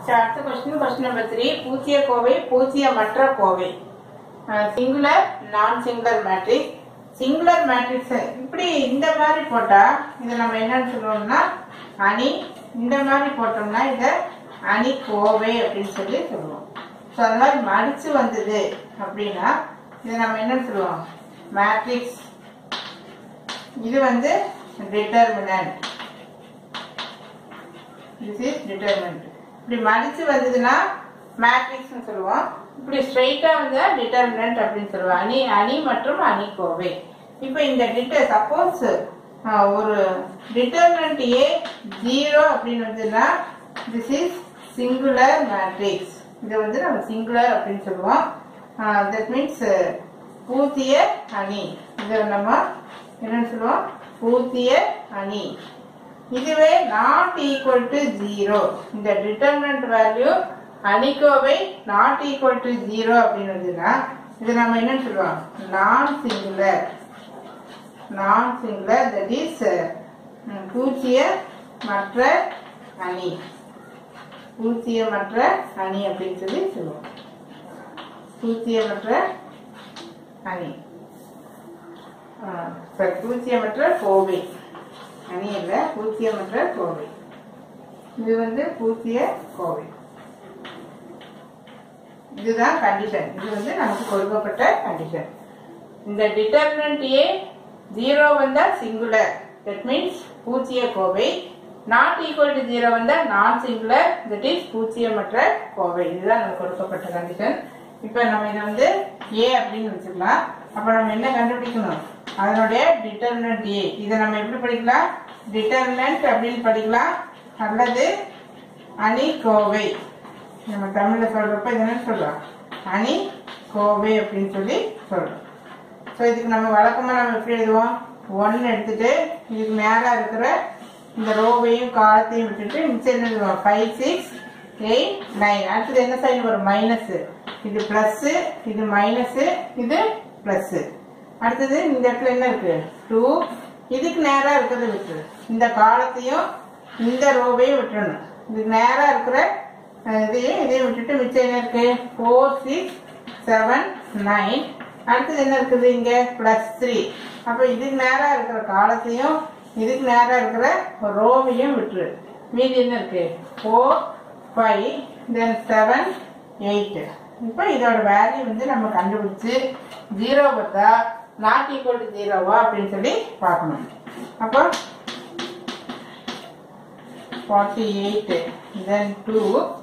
அடுத்த question question number three பூஜ்ஜிய கோவை பூஜ்ஜியமற்ற கோவை singular non singular matrix singular matrix இப்படி இந்த மாதிரி போட்டா இதை நம்ம என்னன்னு சொல்லுவோம்னா அணி இந்த மாதிரி போட்டோம்னா இதை அணி கோவை அப்படின்னு சொல்லி சொல்லுவோம் ஸோ அந்த மாதிரி மடிச்சு வந்தது அப்படின்னா இதை நம்ம என்னன்னு சொல்லுவோம் மேட்ரிக்ஸ் இது வந்து டிட்டர்மினன்ட் திஸ் இஸ் டிட்டர்மினன்ட் இப்படி மடிச்சு வந்ததுன்னா மேட்ரிக்ஸ்னு சொல்லுவோம் இப்படி ஸ்ட்ரைட்டா வந்தா டிட்டர்மினன்ட் அப்படின்னு சொல்லுவோம் அணி அணி மற்றும் அணி கோவை இப்போ இந்த டிட்டர் சப்போஸ் ஒரு டிட்டர்மினன்ட் ஏ ஜீரோ அப்படின்னு வந்ததுன்னா திஸ் இஸ் சிங்குலர் மேட்ரிக்ஸ் இதை வந்து நம்ம சிங்குலர் அப்படின்னு சொல்லுவோம் தட் மீன்ஸ் பூத்திய அணி இதை நம்ம என்னன்னு சொல்லுவோம் பூத்திய அணி இதுவே நாட் ஈக்குவல் டு ஜீரோ இந்த டிட்டர்மினன்ட் வேல்யூ அணிக்கோவை நாட் ஈக்குவல் டு ஜீரோ அப்படின்னு வந்ததுன்னா இது நம்ம என்னன்னு சொல்லுவோம் நான் singular non singular that is பூச்சிய மற்ற அணி பூச்சியமற்ற அணி அப்படின்னு சொல்லி சொல்லுவோம் பூச்சியமற்ற அணி சரி பூச்சியமற்ற கோவை அணி இல்ல பூச்சியமற்ற கோவை இது வந்து பூச்சிய கோவை இதுதான் கண்டிஷன் இது வந்து நமக்கு கொடுக்கப்பட்ட கண்டிஷன் இந்த டிட்டர்மினன்ட் ஏ ஜீரோ வந்தா சிங்குலர் தட் மீன்ஸ் பூச்சிய கோவை நாட் ஈக்குவல் டு ஜீரோ வந்தா நான் சிங்குலர் தட் இஸ் பூச்சியமற்ற கோவை இதுதான் நமக்கு கொடுக்கப்பட்ட கண்டிஷன் இப்போ நம்ம இதை வந்து ஏ அப்படின்னு வச்சுக்கலாம் அப்ப நம்ம என்ன கண்டுபிடிக்கணும் அதனுடைய டிட்டர்மினன்ட் ஏ இதை நம்ம எப்படி படிக்கலாம் டிட்டர்மினன்ட் அப்படின்னு படிக்கலாம் அல்லது அணி கோவை நம்ம தமிழ்ல சொல்றப்ப இது என்ன சொல்றோம் அணி கோவை அப்படின்னு சொல்லி சொல்றோம் ஸோ இதுக்கு நம்ம வழக்கமா நம்ம எப்படி எழுதுவோம் ஒன்னு எடுத்துட்டு இதுக்கு மேல இருக்கிற இந்த ரோவையும் காலத்தையும் விட்டுட்டு மிச்சம் என்ன எழுதுவோம் ஃபைவ் சிக்ஸ் எயிட் நைன் அடுத்தது என்ன சைன் வரும் மைனஸ் இது பிளஸ் இது மைனஸ் இது பிளஸ் அடுத்தது இந்த இடத்துல என்ன இருக்கு டூ இதுக்கு நேரா இருக்கிறது விட்டுரு இந்த காலத்தையும் இந்த ரோவையும் விட்டுறணும் இதுக்கு நேரா இருக்கிற அஹ், இதையும் இதையும் விட்டுட்டு மிச்சம் என்ன இருக்கு ஃபோர் சிக்ஸ் செவன் நைன் அடுத்தது என்ன இருக்குது இங்க பிளஸ் த்ரீ அப்ப இதுக்கு நேரா இருக்கிற காலத்தையும் இதுக்கு நேரா இருக்கிற ரோவையும் விட்டுரு மீதி என்ன இருக்கு four five then seven eight இப்போ இதோட வேல்யூ வந்து நம்ம கண்டுபிடிச்சு ஜீரோ பார்த்தா நாட் ஈக்குவல் டு ஜீரோவா அப்படின்னு சொல்லி பார்க்கணும் அப்போ forty eight then two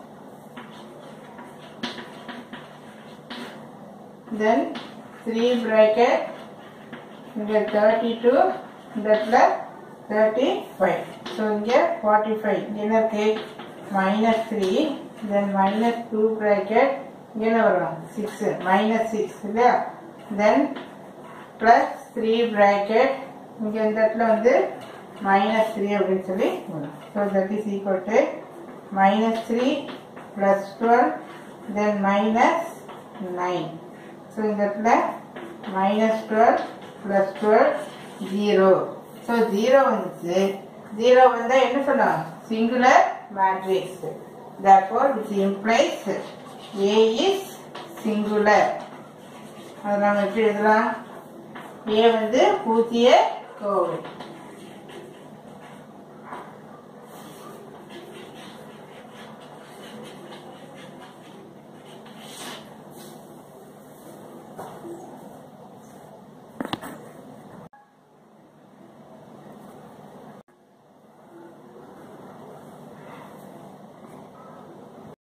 then three bracket இங்கே தேர்ட்டி டூ இந்த இடத்துல தேர்ட்டி ஃபைவ் ஸோ இங்கே ஃபார்ட்டி ஃபைவ் இங்கே என்ன இருக்கு minus three then minus two bracket இங்கே என்ன வரும் சிக்ஸ் மைனஸ் சிக்ஸ் இல்லையா தென் ப்ளஸ் த்ரீ ப்ராக்கெட் இங்கே இந்த இடத்துல வந்து மைனஸ் த்ரீ அப்படின்னு சொல்லி வரும் so that is equal to minus three plus twelve then minus nine so இந்த இடத்துல minus twelve plus twelve zero so zero வந்துச்சு ஜீரோ வந்தா என்ன சொன்னோம் singular matrix therefore which implies A is singular அதை நம்ம எப்படி எழுதலாம் A வந்து பூஜ்ஜிய கோவை